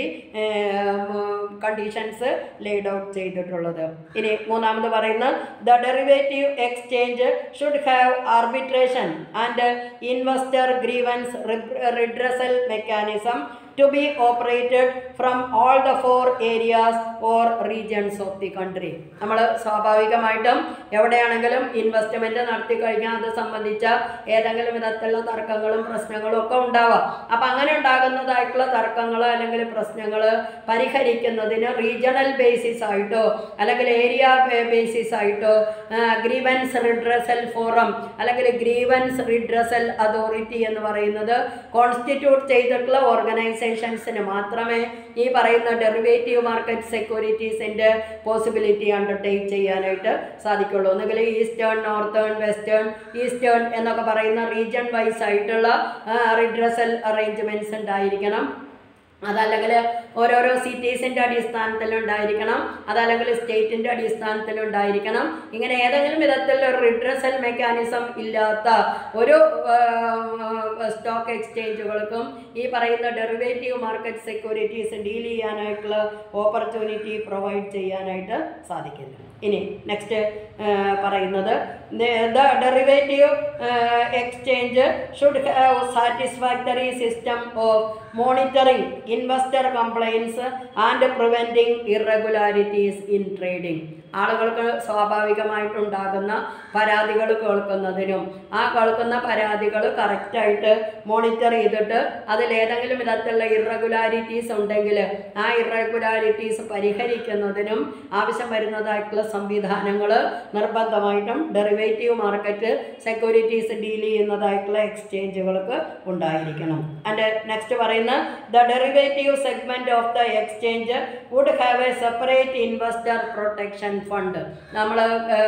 കണ്ടീഷൻസ് ലെയ്ഡ് ഔട്ട് ചെയ്തിട്ടുള്ളത് ഇനി മൂന്നാമത് പറയുന്ന the derivative exchange should have arbitration and investor grievance redressal mechanism to be operated from all the four areas or regions of the country നമ്മൾ സ്വാഭാവികമായിട്ടും എവിടെയാണെങ്കിലും ഇൻവെസ്റ്റ്മെൻറ്റ് നടത്തി കഴിഞ്ഞാൽ അത് സംബന്ധിച്ച ഏതെങ്കിലും വിധത്തിലുള്ള തർക്കങ്ങളും പ്രശ്നങ്ങളും ഒക്കെ ഉണ്ടാവാം അപ്പം അങ്ങനെ ഉണ്ടാകുന്നതായിട്ടുള്ള തർക്കങ്ങൾ അല്ലെങ്കിൽ പ്രശ്നങ്ങൾ പരിഹരിക്കുന്നതിന് റീജിയണൽ ബേസിസ് ആയിട്ടോ അല്ലെങ്കിൽ ഏരിയ ബേസിസ് ആയിട്ടോ ഗ്രീവൻസ് റിഡ്രസൽ ഫോറം അല്ലെങ്കിൽ ഗ്രീവൻസ് റിഡ്രസൽ അതോറിറ്റി എന്ന് പറയുന്നത് കോൺസ്റ്റിറ്റ്യൂട്ട് ചെയ്തിട്ടുള്ള ഓർഗനൈസേഷൻസിന് മാത്രമേ ഈ പറയുന്ന ഡെറിവേറ്റീവ് മാർക്കറ്റ് സെക്യൂരിറ്റീസിൻ്റെ പോസിബിലിറ്റി അണ്ടർടേക്ക് ചെയ്യാനായിട്ട് സാധിക്കുള്ളൂ ഒന്നുകിൽ ഈസ്റ്റേൺ നോർത്തേൺ വെസ്റ്റേൺ ഈസ്റ്റേൺ എന്നൊക്കെ പറയുന്ന റീജിയൺ വൈസ് ആയിട്ടുള്ള റിഡ്രസൽ അറേഞ്ച്മെൻറ്റ്സ് ഉണ്ടായിരിക്കണം അതല്ലെങ്കിൽ ഓരോരോ സിറ്റീസിൻ്റെ അടിസ്ഥാനത്തിൽ ഉണ്ടായിരിക്കണം അതല്ലെങ്കിൽ സ്റ്റേറ്റിൻ്റെ അടിസ്ഥാനത്തിൽ ഉണ്ടായിരിക്കണം ഇങ്ങനെ ഏതെങ്കിലും വിധത്തിലുള്ള ഒരു റിഡ്രസൽ മെക്കാനിസം ഇല്ലാത്ത ഒരു സ്റ്റോക്ക് എക്സ്ചേഞ്ചുകൾക്കും ഈ പറയുന്ന ഡെറിവേറ്റീവ് മാർക്കറ്റ് സെക്യൂരിറ്റീസ് ഡീൽ ചെയ്യാനായിട്ടുള്ള ഓപ്പർച്യൂണിറ്റി പ്രൊവൈഡ് ചെയ്യാനായിട്ട് സാധിക്കില്ല ഇനി നെക്സ്റ്റ് പറയുന്നത് the derivative exchange should have satisfactory system of monitoring investor complaints and preventing irregularities in trading ആളുകൾക്ക് സ്വാഭാവികമായിട്ടുണ്ടാകുന്ന പരാതികൾ കേൾക്കുന്നതിനും ആ കേൾക്കുന്ന പരാതികൾ കറക്റ്റായിട്ട് മോണിറ്റർ ചെയ്തിട്ട് അതിലേതെങ്കിലും വിധത്തിലുള്ള ഇറഗുലാരിറ്റീസ് ഉണ്ടെങ്കിൽ ആ ഇറഗുലാരിറ്റീസ് പരിഹരിക്കുന്നതിനും ആവശ്യം വരുന്നതായിട്ടുള്ള സംവിധാനങ്ങൾ നിർബന്ധമായിട്ടും ഡെറിവേറ്റീവ് മാർക്കറ്റ് സെക്യൂരിറ്റീസ് ഡീൽ ചെയ്യുന്നതായിട്ടുള്ള എക്സ്ചേഞ്ചുകൾക്ക് ഉണ്ടായിരിക്കണം ആൻഡ് നെക്സ്റ്റ് പറയുന്ന the derivative segment of the exchange would have a separate investor protection fund നമ്മൾ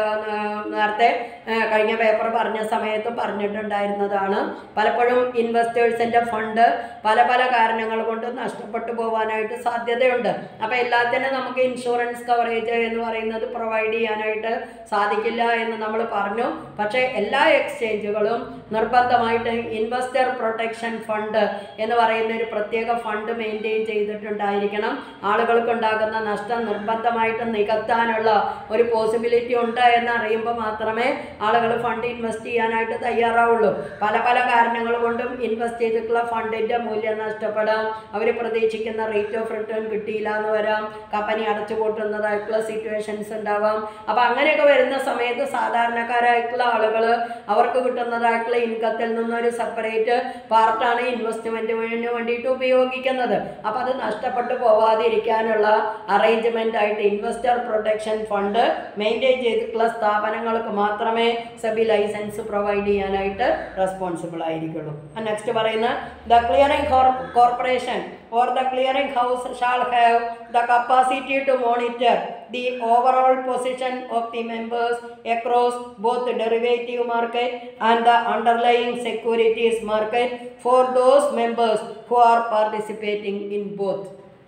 നേരത്തെ ആ, കഴിഞ്ഞ പേപ്പർ പറഞ്ഞ സമയത്ത് പറഞ്ഞിട്ടുണ്ടായിരുന്നതാണ് പലപ്പോഴും ഇൻവെസ്റ്റേഴ്സിൻ്റെ ഫണ്ട് പല പല കാരണങ്ങൾ കൊണ്ട് നഷ്ടപ്പെട്ടു പോകാനായിട്ട് സാധ്യതയുണ്ട് അപ്പോൾ എല്ലാത്തിനും നമുക്ക് ഇൻഷുറൻസ് കവറേജ് എന്ന് പറയുന്നത് പ്രൊവൈഡ് ചെയ്യാനായിട്ട് സാധിക്കില്ല എന്ന് നമ്മൾ പറഞ്ഞു പക്ഷേ എല്ലാ എക്സ്ചേഞ്ചുകളും നിർബന്ധമായിട്ട് ഇൻവെസ്റ്റർ പ്രൊട്ടക്ഷൻ ഫണ്ട് എന്ന് പറയുന്ന ഒരു പ്രത്യേക ഫണ്ട് മെയിൻറ്റെയിൻ ചെയ്തിട്ടുണ്ടായിരിക്കണം ആളുകൾക്കുണ്ടാകുന്ന നഷ്ടം നിർബന്ധമായിട്ടും നികത്താനുള്ള ഒരു പോസിബിലിറ്റി ഉണ്ട് എന്ന് അറിയുമ്പോൾ മാത്രമേ ആളുകൾ ഫണ്ട് ഇൻവെസ്റ്റ് ചെയ്യാനായിട്ട് തയ്യാറാവുള്ളൂ പല പല കാരണങ്ങൾ കൊണ്ടും ഇൻവെസ്റ്റ് ചെയ്തിട്ടുള്ള ഫണ്ടിൻ്റെ മൂല്യം നഷ്ടപ്പെടാം അവർ പ്രതീക്ഷിക്കുന്ന റേറ്റ് ഓഫ് റിട്ടേൺ കിട്ടിയില്ല എന്ന് വരാം കമ്പനി അടച്ചുപൂട്ടുന്നതായിട്ടുള്ള സിറ്റുവേഷൻസ് ഉണ്ടാവാം അപ്പോൾ അങ്ങനെയൊക്കെ വരുന്ന സമയത്ത് സാധാരണക്കാരായിട്ടുള്ള ആളുകൾ അവർക്ക് കിട്ടുന്നതായിട്ടുള്ള ഇൻകത്തിൽ നിന്നൊരു സെപ്പറേറ്റ് പാർട്ടാണ് ഇൻവെസ്റ്റ്മെൻറ്റിന് വേണ്ടിയിട്ട് ഉപയോഗിക്കുന്നത് അപ്പോൾ അത് നഷ്ടപ്പെട്ടു പോവാതിരിക്കാനുള്ള അറേഞ്ച്മെൻ്റ് ആയിട്ട് ഇൻവെസ്റ്റർ പ്രൊട്ടക്ഷൻ ഫണ്ട് മെയിൻറ്റെയിൻ ചെയ്തിട്ടുള്ള സ്ഥാപനങ്ങൾക്ക് മാത്രമേ സെബി ലൈസൻസ് പ്രൊവൈഡ് ചെയ്യാനായിട്ട് റെസ്പോൺസിബിൾ ആയിരിക്കുള്ളൂ നെക്സ്റ്റ് പറയുന്ന the clearing corporation or the clearing house shall have the capacity to monitor the overall position of the members across both the derivative market and the underlying securities market for those members who are participating in both.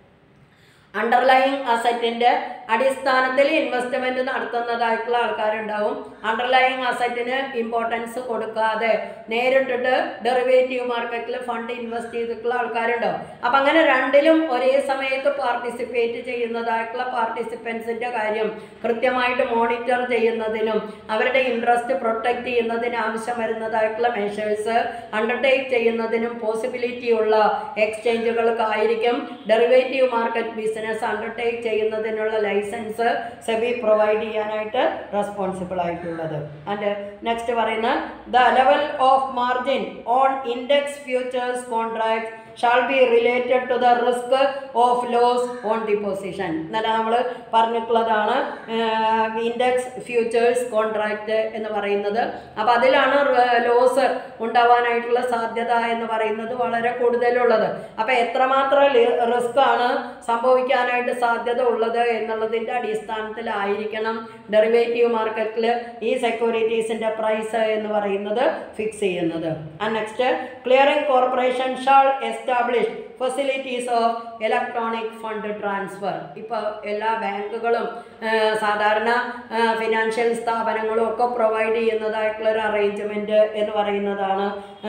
Underlying അസറ്റിൻ്റെ അടിസ്ഥാനത്തിൽ investment നടത്തുന്നതായിട്ടുള്ള ആൾക്കാരുണ്ടാവും underlying അസറ്റിന് importance കൊടുക്കാതെ നേരിട്ടിട്ട് derivative മാർക്കറ്റിൽ fund invest ചെയ്തിട്ടുള്ള ആൾക്കാരുണ്ടാവും അപ്പം അങ്ങനെ രണ്ടിലും ഒരേ സമയത്ത് പാർട്ടിസിപ്പേറ്റ് ചെയ്യുന്നതായിട്ടുള്ള പാർട്ടിസിപ്പൻസിൻ്റെ കാര്യം കൃത്യമായിട്ട് മോണിറ്റർ ചെയ്യുന്നതിനും അവരുടെ ഇൻട്രസ്റ്റ് പ്രൊട്ടക്റ്റ് ചെയ്യുന്നതിന് ആവശ്യം വരുന്നതായിട്ടുള്ള മെഷേഴ്സ് അണ്ടർടേക്ക് ചെയ്യുന്നതിനും പോസിബിലിറ്റി ഉള്ള എക്സ്ചേഞ്ചുകൾക്കായിരിക്കും ഡെറിവേറ്റീവ് മാർക്കറ്റ് ബിസിനസ് അണ്ടർടേക്ക് ചെയ്യുന്നതിനുള്ള ലൈസൻസ് സെബി പ്രൊവൈഡ് ചെയ്യാനായിട്ട് റെസ്പോൺസിബിൾ ആയിട്ടുള്ളത് ആൻഡ് നെക്സ്റ്റ് പറയുന്ന the level of margin on index futures contract shall be related to the risk of loss on the position എന്നല്ല നമ്മൾ പറഞ്ഞിട്ടുള്ളതാണ് ഇൻഡെക്സ് ഫ്യൂച്ചേഴ്സ് കോൺട്രാക്റ്റ് എന്ന് പറയുന്നത് അപ്പോൾ അതിലാണ് ലോസ് ഉണ്ടാവാനായിട്ടുള്ള സാധ്യത എന്ന് പറയുന്നത് വളരെ കൂടുതലുള്ളത് അപ്പോൾ എത്രമാത്രം റിസ്ക് ആണ് സംഭവിക്കാനായിട്ട് സാധ്യത ഉള്ളത് എന്നുള്ളതിൻ്റെ അടിസ്ഥാനത്തിലായിരിക്കണം ഡെറിവേറ്റീവ് മാർക്കറ്റിൽ ഈ സെക്യൂരിറ്റീസിൻ്റെ പ്രൈസ് എന്ന് പറയുന്നത് ഫിക്സ് ചെയ്യുന്നത് and next clearing corporation shall establish facilities of electronic fund transfer ഇപ്പോൾ എല്ലാ ബാങ്കുകളും ആ, സാധാരണ ഫിനാൻഷ്യൽ സ്ഥാപനങ്ങളും ഒക്കെ പ്രൊവൈഡ് ചെയ്യുന്നതായിട്ടുള്ള ഒരു അറേഞ്ച്മെൻറ്റ് എന്ന് പറയുന്നതാണ്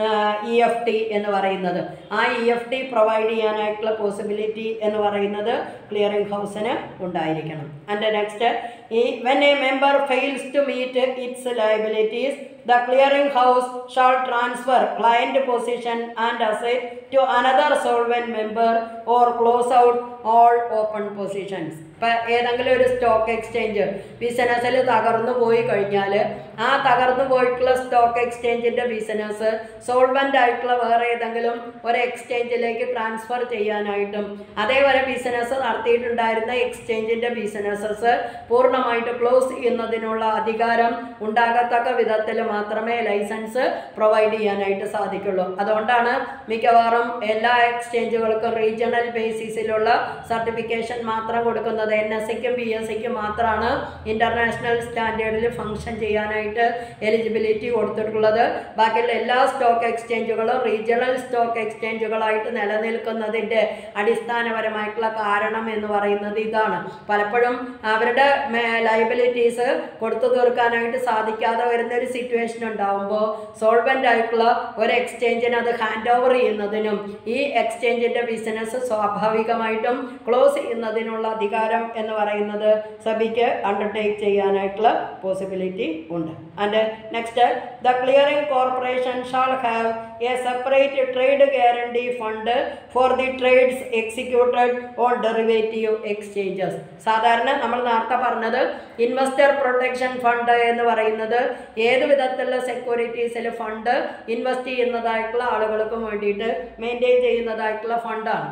ഇ എഫ് ടി എന്ന് പറയുന്നത് ആ ഇ എഫ് ടി പ്രൊവൈഡ് ചെയ്യാനായിട്ടുള്ള പോസിബിലിറ്റി എന്ന് പറയുന്നത് ക്ലിയറിംഗ് ഹൗസിന് ഉണ്ടായിരിക്കണം ആൻഡ് നെക്സ്റ്റ് ഈ when a member fails to meet its liabilities the clearing house shall transfer client position and asset to another solvent member or close out all open positions ഇപ്പം ഏതെങ്കിലും ഒരു stock exchange ബിസിനസ്സിൽ തകർന്നു പോയി കഴിഞ്ഞാൽ ആ തകർന്നു പോയിട്ടുള്ള സ്റ്റോക്ക് എക്സ്ചേഞ്ചിൻ്റെ ബിസിനസ് സോൾവൻ്റ് ആയിട്ടുള്ള വേറെ ഏതെങ്കിലും ഒരു എക്സ്ചേഞ്ചിലേക്ക് ട്രാൻസ്ഫർ ചെയ്യാനായിട്ടും അതേപോലെ ബിസിനസ് നടത്തിയിട്ടുണ്ടായിരുന്ന എക്സ്ചേഞ്ചിൻ്റെ ബിസിനസ്സസ് പൂർണ്ണമായിട്ട് ക്ലോസ് ചെയ്യുന്നതിനുള്ള അധികാരം ഉണ്ടാകത്തക്ക വിധത്തിൽ മാത്രമേ ലൈസൻസ് പ്രൊവൈഡ് ചെയ്യാനായിട്ട് സാധിക്കുള്ളൂ അതുകൊണ്ടാണ് മിക്കവാറും എല്ലാ എക്സ്ചേഞ്ചുകൾക്കും റീജിയണൽ ബേസിസിലുള്ള സർട്ടിഫിക്കേഷൻ മാത്രം കൊടുക്കുന്നത് എൻ എസ് സിക്കും ബി എസ് സിക്കും മാത്രമാണ് ഇൻ്റർനാഷണൽ സ്റ്റാൻഡേർഡിൽ ഫങ്ഷൻ ചെയ്യാനായിട്ട് എലിജിബിലിറ്റി കൊടുത്തിട്ടുള്ളത് ബാക്കിയുള്ള എല്ലാ സ്റ്റോക്ക് എക്സ്ചേഞ്ചുകളും റീജിയണൽ സ്റ്റോക്ക് എക്സ്ചേഞ്ചുകളായിട്ട് നിലനിൽക്കുന്നതിൻ്റെ അടിസ്ഥാനപരമായിട്ടുള്ള കാരണം എന്ന് പറയുന്നത് ഇതാണ് പലപ്പോഴും അവരുടെ ലയബിലിറ്റീസ് കൊടുത്തു തീർക്കാനായിട്ട് സാധിക്കാതെ വരുന്ന ഒരു സിറ്റുവേഷൻ ഉണ്ടാവുമ്പോൾ സോൾവൻ്റ് ആയിട്ടുള്ള ഒരു എക്സ്ചേഞ്ചിന് അത് ഹാൻഡ് ഓവർ ചെയ്യുന്നതിനും ഈ എക്സ്ചേഞ്ചിൻ്റെ ബിസിനസ് സ്വാഭാവികമായിട്ടും ക്ലോസ് ചെയ്യുന്നതിനുള്ള അധികാരം എന്ന് പറയുന്നത് സബിക്ക് അണ്ടർടേക്ക് ചെയ്യാനായിട്ടുള്ള പോസിബിലിറ്റി ഉണ്ട് and next the clearing corporation shall have a separate trade guarantee fund for the trades executed on derivative exchanges സാധാരണ നമ്മൾ നേരത്തെ പറഞ്ഞത് ഇൻവെസ്റ്റർ പ്രൊട്ടക്ഷൻ ഫണ്ട് എന്ന് പറയുന്നത് ഏത് വിധത്തിലുള്ള സെക്യൂരിറ്റീസിൽ ഫണ്ട് ഇൻവെസ്റ്റ് ചെയ്യുന്നതായിട്ടുള്ള ആളുകൾക്കും വേണ്ടിയിട്ട് മെയിൻറ്റെയിൻ ചെയ്യുന്നതായിട്ടുള്ള ഫണ്ടാണ്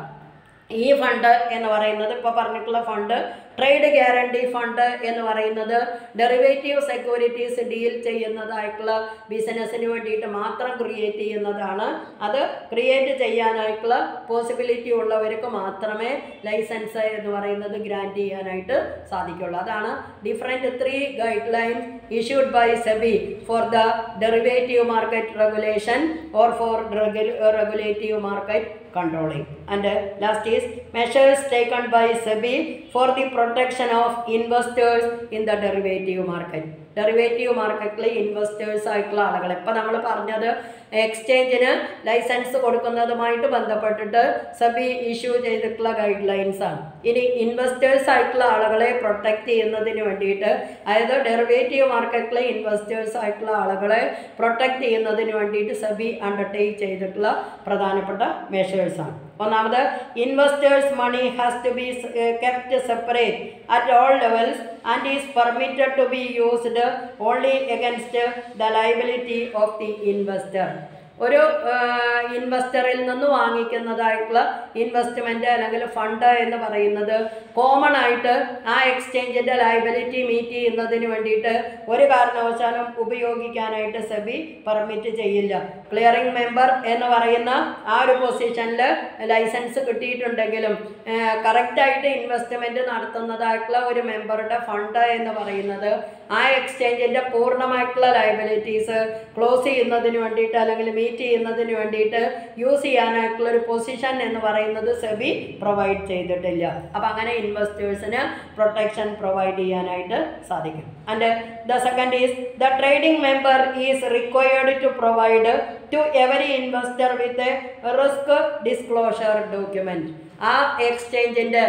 ഈ ഫണ്ട് എന്ന് പറയുന്നത് ഇപ്പോൾ പറഞ്ഞിട്ടുള്ള ഫണ്ട് ട്രേഡ് ഗ്യാരണ്ടി ഫണ്ട് എന്ന് പറയുന്നത് ഡെറിവേറ്റീവ് സെക്യൂരിറ്റീസ് ഡീൽ ചെയ്യുന്നതായിട്ടുള്ള ബിസിനസ്സിന് വേണ്ടിയിട്ട് മാത്രം ക്രിയേറ്റ് ചെയ്യുന്നതാണ് അത് ക്രിയേറ്റ് ചെയ്യാനായിട്ടുള്ള പോസിബിലിറ്റി ഉള്ളവർക്ക് മാത്രമേ ലൈസൻസ് എന്ന് പറയുന്നത് ഗ്രാൻറ്റ് ചെയ്യാനായിട്ട് സാധിക്കുള്ളൂ അതാണ് different three guidelines issued by SEBI for the derivative market regulation or for regulative market controlling. And uh, last is measures taken by SEBI for the protection of investors in the derivative market. Derivative മാർക്കറ്റിൽ investors ആയിട്ടുള്ള ആളുകൾ ഇപ്പം നമ്മൾ പറഞ്ഞത് എക്സ്ചേഞ്ചിന് licence കൊടുക്കുന്നതുമായിട്ട് ബന്ധപ്പെട്ടിട്ട് SEBI issue ചെയ്തിട്ടുള്ള ഗൈഡ് ലൈൻസ് ആണ് ഇനി ഇൻവെസ്റ്റേഴ്സ് ആയിട്ടുള്ള ആളുകളെ പ്രൊട്ടക്റ്റ് ചെയ്യുന്നതിന് വേണ്ടിയിട്ട് അതായത് ഡെറിവേറ്റീവ് മാർക്കറ്റിലെ ഇൻവെസ്റ്റേഴ്സ് ആയിട്ടുള്ള ആളുകളെ പ്രൊട്ടക്റ്റ് ചെയ്യുന്നതിന് വേണ്ടിയിട്ട് സബി അണ്ടർടേക്ക് ചെയ്തിട്ടുള്ള പ്രധാനപ്പെട്ട മെഷേഴ്സ് ആണ് ഒന്നാമത് investors money has to be kept separate at all levels and is permitted to be used only against the liability of the investor ഒരു ഇൻവെസ്റ്ററിൽ നിന്ന് വാങ്ങിക്കുന്നതായിട്ടുള്ള ഇൻവെസ്റ്റ്മെൻറ്റ് അല്ലെങ്കിൽ ഫണ്ട് എന്ന് പറയുന്നത് കോമൺ ആയിട്ട് ആ എക്സ്ചേഞ്ചിൻ്റെ ലയബിലിറ്റി മീറ്റ് ചെയ്യുന്നതിന് വേണ്ടിയിട്ട് ഒരു കാരണവശാലും ഉപയോഗിക്കാനായിട്ട് സെബി പെർമിറ്റ് ചെയ്യില്ല ക്ലിയറിംഗ് മെമ്പർ എന്ന് പറയുന്ന ആ ഒരു പൊസിഷനിൽ ലൈസൻസ് കിട്ടിയിട്ടുണ്ടെങ്കിലും കറക്റ്റായിട്ട് ഇൻവെസ്റ്റ്മെൻറ്റ് നടത്തുന്നതായിട്ടുള്ള ഒരു മെമ്പറുടെ ഫണ്ട് എന്ന് പറയുന്നത് ആ എക്സ്ചേഞ്ചിൻ്റെ പൂർണ്ണമായിട്ടുള്ള ലയബിലിറ്റീസ് ക്ലോസ് ചെയ്യുന്നതിന് വേണ്ടിയിട്ട് അല്ലെങ്കിൽ മീറ്റ് ചെയ്യുന്നതിന് വേണ്ടിയിട്ട് യൂസ് ചെയ്യാനായിട്ടുള്ള ഒരു പൊസിഷൻ എന്ന് പറയുന്നത് സെബി പ്രൊവൈഡ് ചെയ്തിട്ടില്ല അപ്പം അങ്ങനെ ഇൻവെസ്റ്റേഴ്സിന് പ്രൊട്ടക്ഷൻ പ്രൊവൈഡ് ചെയ്യാനായിട്ട് സാധിക്കും and the second is the trading member is required to provide to every investor with risk disclosure document ആ എക്സ്ചേഞ്ചിൻ്റെ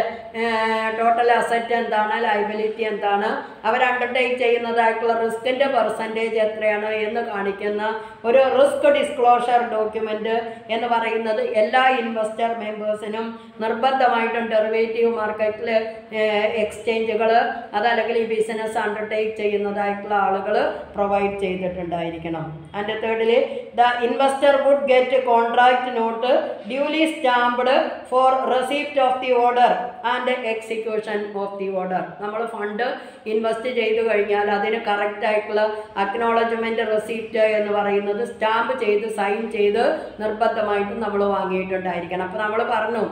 ടോട്ടൽ അസറ്റ് എന്താണ് ലൈബിലിറ്റി എന്താണ് അവർ അണ്ടർടേക്ക് ചെയ്യുന്നതായിട്ടുള്ള റിസ്കിൻ്റെ പെർസെൻറ്റേജ് എത്രയാണ് എന്ന് കാണിക്കുന്ന ഒരു റിസ്ക് ഡിസ്ക്ലോഷർ ഡോക്യുമെൻ്റ് എന്ന് പറയുന്നത് എല്ലാ ഇൻവെസ്റ്റർ മെമ്പേഴ്സിനും നിർബന്ധമായിട്ടും ഡെറിവേറ്റീവ് മാർക്കറ്റിൽ എക്സ്ചേഞ്ചുകൾ അതല്ലെങ്കിൽ ഈ ബിസിനസ് അണ്ടർടേക്ക് ചെയ്യുന്നതായിട്ടുള്ള ആളുകൾ പ്രൊവൈഡ് ചെയ്തിട്ടുണ്ടായിരിക്കണം ആൻഡ് തേർഡിൽ the investor would get contract note duly stamped for receipt of the order and execution of the order നമ്മൾ ഫണ്ട് ഇൻവെസ്റ്റ് ചെയ്തു കഴിഞ്ഞാൽ അതിന് കറക്റ്റ് ആയിട്ടുള്ള അക്നോളജ്മെൻറ്റ് റെസീപ്റ്റ് എന്ന് പറയുന്നത് സ്റ്റാമ്പ് ചെയ്ത് സൈൻ ചെയ്ത് നിർബന്ധമായിട്ടും നമ്മൾ വാങ്ങിയിട്ടുണ്ടായിരിക്കണം അപ്പോൾ നമ്മൾ പറഞ്ഞു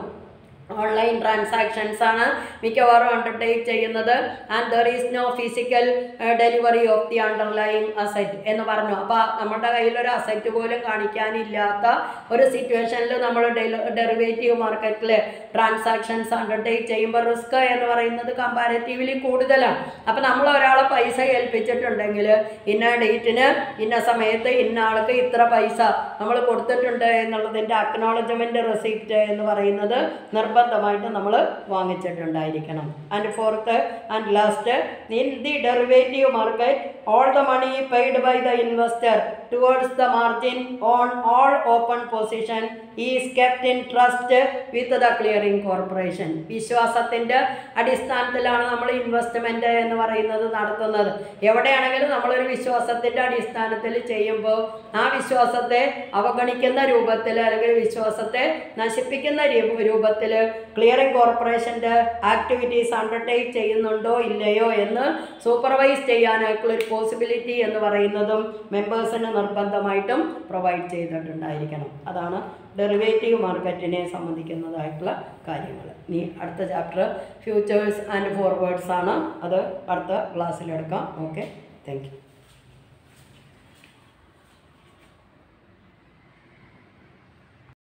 ഓൺലൈൻ ട്രാൻസാക്ഷൻസ് ആണ് മിക്കവാറും അണ്ടർടേക്ക് ചെയ്യുന്നത് and there is no physical delivery of the underlying asset എന്ന് പറഞ്ഞു അപ്പോൾ നമ്മുടെ കയ്യിൽ ഒരു അസറ്റ് പോലും കാണിക്കാനില്ലാത്ത ഒരു സിറ്റുവേഷനിൽ നമ്മൾ ഡെറിവേറ്റീവ് മാർക്കറ്റിൽ ട്രാൻസാക്ഷൻസ് അണ്ടർടേക്ക് ചെയ്യുമ്പോൾ റിസ്ക് എന്ന് പറയുന്നത് കമ്പാരറ്റീവ്ലി കൂടുതലാണ് അപ്പോൾ നമ്മൾ ഒരാളെ പൈസ ഏൽപ്പിച്ചിട്ടുണ്ടെങ്കിൽ ഇന്ന ഡേറ്റിന് ഇന്ന സമയത്ത് ഇന്ന ആൾക്ക് ഇത്ര പൈസ നമ്മൾ കൊടുത്തിട്ടുണ്ട് എന്നുള്ളതിൻ്റെ അക്നോളജ്മെൻറ്റ് റെസിപ്റ്റ് എന്ന് പറയുന്നത് നിർബന്ധമായിട്ട് നമ്മൾ വാങ്ങിച്ചിട്ടുണ്ടായിരിക്കണം and fourth and last in the derivative market all the money paid by the investor towards the margin on all open position is kept in trust with the clearing corporation വിശ്വാസത്തിൻ്റെ അടിസ്ഥാനത്തിലാണ് നമ്മൾ investment എന്ന് പറയുന്നത് നടത്തുന്നത് എവിടെയാണെങ്കിലും നമ്മളൊരു വിശ്വാസത്തിൻ്റെ അടിസ്ഥാനത്തിൽ ചെയ്യുമ്പോൾ ആ വിശ്വാസത്തെ അവഗണിക്കുന്ന രൂപത്തിൽ അല്ലെങ്കിൽ വിശ്വാസത്തെ നശിപ്പിക്കുന്ന രൂപത്തിൽ ക്ലിയറിംഗ് കോർപ്പറേഷൻ്റെ ആക്ടിവിറ്റീസ് അണ്ടർടേക്ക് ചെയ്യുന്നുണ്ടോ ഇല്ലയോ എന്ന് സൂപ്പർവൈസ് ചെയ്യാനായിട്ടുള്ള ഒരു പോസിബിലിറ്റി എന്ന് പറയുന്നതും മെമ്പേഴ്സിന് നിർബന്ധമായിട്ടും പ്രൊവൈഡ് ചെയ്തിട്ടുണ്ടായിരിക്കണം അതാണ് ഡെറിവേറ്റീവ് മാർക്കറ്റിനെ സംബന്ധിക്കുന്നതായിട്ടുള്ള കാര്യങ്ങൾ ഇനി അടുത്ത ചാപ്റ്റർ ഫ്യൂച്ചേഴ്സ് ആൻഡ് ഫോർവേഡ്സ് ആണ് അത് അടുത്ത ക്ലാസ്സിലെടുക്കാം ഓക്കെ താങ്ക് യു